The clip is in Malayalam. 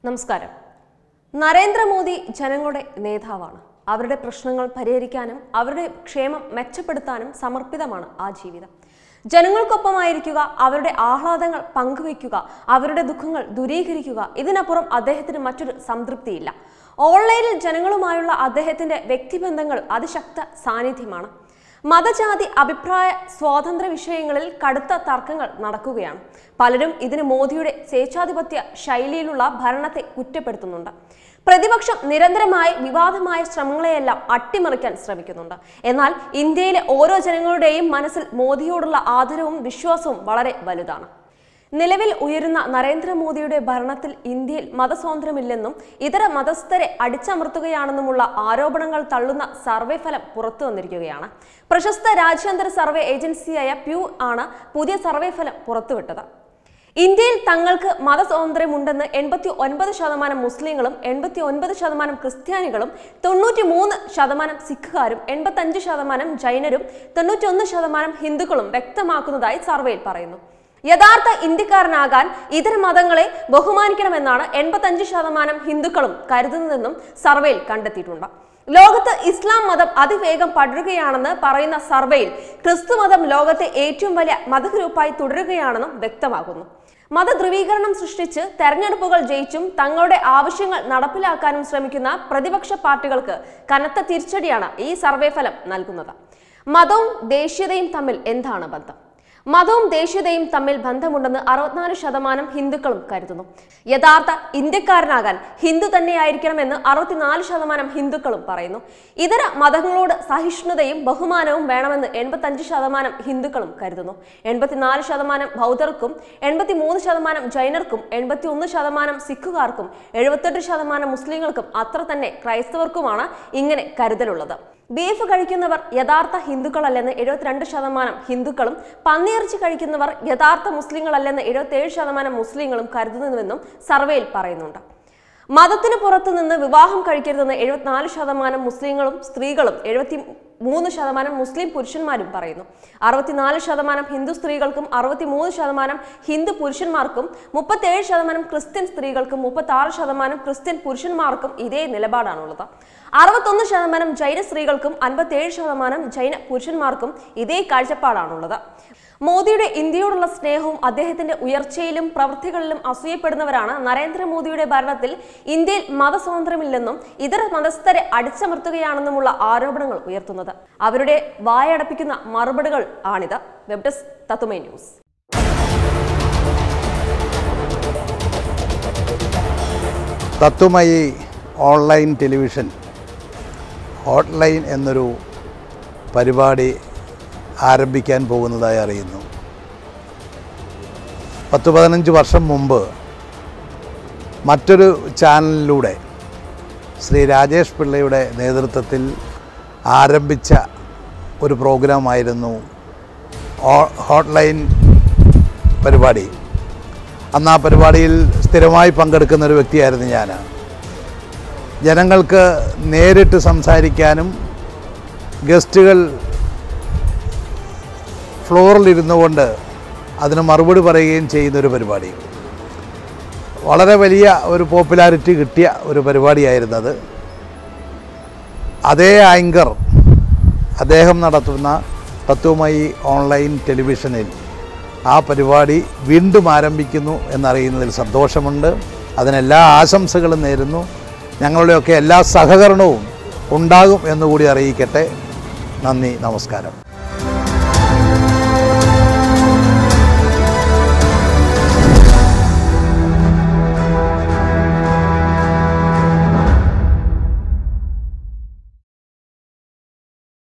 നമസ്കാരം നരേന്ദ്രമോദി ജനങ്ങളുടെ നേതാവാണ് അവരുടെ പ്രശ്നങ്ങൾ പരിഹരിക്കാനും അവരുടെ ക്ഷേമം മെച്ചപ്പെടുത്താനും സമർപ്പിതമാണ് ആ ജീവിതം ജനങ്ങൾക്കൊപ്പമായിരിക്കുക അവരുടെ ആഹ്ലാദങ്ങൾ പങ്കുവയ്ക്കുക അവരുടെ ദുഃഖങ്ങൾ ദൂരീകരിക്കുക ഇതിനപ്പുറം അദ്ദേഹത്തിന് മറ്റൊരു സംതൃപ്തിയില്ല ഓൺലൈനിൽ ജനങ്ങളുമായുള്ള അദ്ദേഹത്തിന്റെ വ്യക്തിബന്ധങ്ങൾ അതിശക്ത സാന്നിധ്യമാണ് മതജാതി അഭിപ്രായ സ്വാതന്ത്ര്യ വിഷയങ്ങളിൽ കടുത്ത തർക്കങ്ങൾ നടക്കുകയാണ് പലരും ഇതിന് മോദിയുടെ സ്വേച്ഛാധിപത്യ ശൈലിയിലുള്ള ഭരണത്തെ കുറ്റപ്പെടുത്തുന്നുണ്ട് പ്രതിപക്ഷം നിരന്തരമായി വിവാദമായ ശ്രമങ്ങളെയെല്ലാം അട്ടിമറിക്കാൻ ശ്രമിക്കുന്നുണ്ട് എന്നാൽ ഇന്ത്യയിലെ ഓരോ ജനങ്ങളുടെയും മനസ്സിൽ മോദിയോടുള്ള ആദരവും വിശ്വാസവും വളരെ വലുതാണ് നിലവിൽ ഉയരുന്ന നരേന്ദ്രമോദിയുടെ ഭരണത്തിൽ ഇന്ത്യയിൽ മതസ്വാതന്ത്ര്യമില്ലെന്നും ഇതര മതസ്ഥരെ അടിച്ചമർത്തുകയാണെന്നുമുള്ള ആരോപണങ്ങൾ തള്ളുന്ന സർവേ ഫലം പുറത്തു വന്നിരിക്കുകയാണ് പ്രശസ്ത രാജ്യാന്തര സർവേ ഏജൻസിയായ പ്യൂ ആണ് പുതിയ സർവേ ഫലം പുറത്തുവിട്ടത് ഇന്ത്യയിൽ തങ്ങൾക്ക് മതസ്വാതന്ത്ര്യമുണ്ടെന്ന് എൺപത്തി ഒൻപത് ശതമാനം മുസ്ലിങ്ങളും എൺപത്തി ഒൻപത് ശതമാനം ക്രിസ്ത്യാനികളും തൊണ്ണൂറ്റി മൂന്ന് ശതമാനം സിഖുകാരും എൺപത്തഞ്ച് ശതമാനം ജൈനരും തൊണ്ണൂറ്റി ഒന്ന് ശതമാനം ഹിന്ദുക്കളും വ്യക്തമാക്കുന്നതായി സർവേയിൽ പറയുന്നു യഥാർത്ഥ ഇന്ത്യക്കാരനാകാൻ ഇതര മതങ്ങളെ ബഹുമാനിക്കണമെന്നാണ് എൺപത്തഞ്ച് ശതമാനം ഹിന്ദുക്കളും കരുതുന്നതെന്നും സർവേയിൽ കണ്ടെത്തിയിട്ടുണ്ട് ലോകത്ത് ഇസ്ലാം മതം അതിവേഗം പടരുകയാണെന്ന് പറയുന്ന സർവേയിൽ ക്രിസ്തു മതം ലോകത്തെ ഏറ്റവും വലിയ മതഗ്രൂപ്പായി തുടരുകയാണെന്നും വ്യക്തമാകുന്നു മതധ്രുവീകരണം സൃഷ്ടിച്ച് തെരഞ്ഞെടുപ്പുകൾ ജയിച്ചും തങ്ങളുടെ ആവശ്യങ്ങൾ നടപ്പിലാക്കാനും ശ്രമിക്കുന്ന പ്രതിപക്ഷ പാർട്ടികൾക്ക് കനത്ത തിരിച്ചടിയാണ് ഈ സർവേ ഫലം നൽകുന്നത് മതവും ദേശീയതയും തമ്മിൽ എന്താണ് ബന്ധം മതവും ദേശീയതയും തമ്മിൽ ബന്ധമുണ്ടെന്ന് അറുപത്തിനാല് ശതമാനം ഹിന്ദുക്കളും കരുതുന്നു യഥാർത്ഥ ഇന്ത്യക്കാരനാകാൻ ഹിന്ദു തന്നെയായിരിക്കണമെന്ന് അറുപത്തിനാല് ശതമാനം ഹിന്ദുക്കളും പറയുന്നു ഇതര മതങ്ങളോട് സഹിഷ്ണുതയും ബഹുമാനവും വേണമെന്ന് എൺപത്തഞ്ച് ശതമാനം ഹിന്ദുക്കളും കരുതുന്നു എൺപത്തിനാല് ശതമാനം ബൗദ്ധർക്കും എൺപത്തി മൂന്ന് ശതമാനം ജൈനർക്കും എൺപത്തി ഒന്ന് ശതമാനം സിഖുകാർക്കും എഴുപത്തെട്ട് ശതമാനം മുസ്ലിങ്ങൾക്കും അത്ര തന്നെ ക്രൈസ്തവർക്കുമാണ് ഇങ്ങനെ കരുതലുള്ളത് ബീഫ് കഴിക്കുന്നവർ യഥാർത്ഥ ഹിന്ദുക്കളല്ലെന്ന് എഴുപത്തിരണ്ട് ശതമാനം ഹിന്ദുക്കളും പന്നിയിറച്ചി കഴിക്കുന്നവർ യഥാർത്ഥ മുസ്ലിങ്ങളല്ലെന്ന് എഴുപത്തിയേഴ് ശതമാനം മുസ്ലിങ്ങളും കരുതുന്നുവെന്നും സർവേയിൽ പറയുന്നുണ്ട് മതത്തിന് പുറത്തു നിന്ന് വിവാഹം കഴിക്കരുതെന്ന് എഴുപത്തിനാല് ശതമാനം മുസ്ലിങ്ങളും സ്ത്രീകളും എഴുപത്തി മൂന്ന് ശതമാനം മുസ്ലിം പുരുഷന്മാരും പറയുന്നു അറുപത്തിനാല് ശതമാനം ഹിന്ദു സ്ത്രീകൾക്കും അറുപത്തിമൂന്ന് ശതമാനം ഹിന്ദു പുരുഷന്മാർക്കും മുപ്പത്തേഴ് ശതമാനം ക്രിസ്ത്യൻ സ്ത്രീകൾക്കും മുപ്പത്തി ആറ് ശതമാനം ക്രിസ്ത്യൻ പുരുഷന്മാർക്കും ഇതേ നിലപാടാണുള്ളത് അറുപത്തൊന്ന് ശതമാനം ജൈന സ്ത്രീകൾക്കും അൻപത്തിയേഴ് ശതമാനം ജൈന പുരുഷന്മാർക്കും ഇതേ കാഴ്ചപ്പാടാണുള്ളത് മോദിയുടെ ഇന്ത്യയോടുള്ള സ്നേഹവും അദ്ദേഹത്തിന്റെ ഉയർച്ചയിലും പ്രവൃത്തികളിലും അസൂയപ്പെടുന്നവരാണ് നരേന്ദ്രമോദിയുടെ ഭരണത്തിൽ ഇന്ത്യയിൽ മതസ്വാതന്ത്ര്യമില്ലെന്നും ഇതര മതസ്ഥരെ അടിച്ചമർത്തുകയാണെന്നുമുള്ള ആരോപണങ്ങൾ ഉയർത്തുന്നത് അവരുടെ വായടപ്പിക്കുന്ന മറുപടികൾ ആണിത് web desk Tatwamayi news Tatwamayi online television hotline എന്നൊരു പരിപാടി ആരംഭിക്കാൻ പോകുന്നതായി അറിയുന്നു പത്ത് പതിനഞ്ച് വർഷം മുമ്പ് മറ്റൊരു ചാനലിലൂടെ ശ്രീ രാജേഷ് പിള്ളയുടെ നേതൃത്വത്തിൽ ആരംഭിച്ച ഒരു പ്രോഗ്രാമായിരുന്നു ഹോ- ഹോട്ട്ലൈൻ പരിപാടി അന്ന് ആ പരിപാടിയിൽ സ്ഥിരമായി പങ്കെടുക്കുന്ന ഒരു വ്യക്തിയായിരുന്നു ഞാൻ ജനങ്ങൾക്ക് നേരിട്ട് സംസാരിക്കാനും ഗസ്റ്റുകൾ ഫ്ലോറിലിരുന്നു കൊണ്ട് അതിന് മറുപടി പറയുകയും ചെയ്യുന്ന ഒരു പരിപാടി വളരെ വലിയ ഒരു പോപ്പുലാരിറ്റി കിട്ടിയ ഒരു പരിപാടിയായിരുന്നത് അതേ ആങ്കർ അദ്ദേഹം നടത്തുന്ന തത്വമയി ഓൺലൈൻ ടെലിവിഷനിൽ ആ പരിപാടി വീണ്ടും ആരംഭിക്കുന്നു എന്നറിയുന്നതിൽ സന്തോഷമുണ്ട് അതിനെല്ലാ ആശംസകളും നേരുന്നു ഞങ്ങളുടെയൊക്കെ എല്ലാ സഹകരണവും ഉണ്ടാകും എന്നുകൂടി അറിയിക്കട്ടെ നന്ദി നമസ്കാരം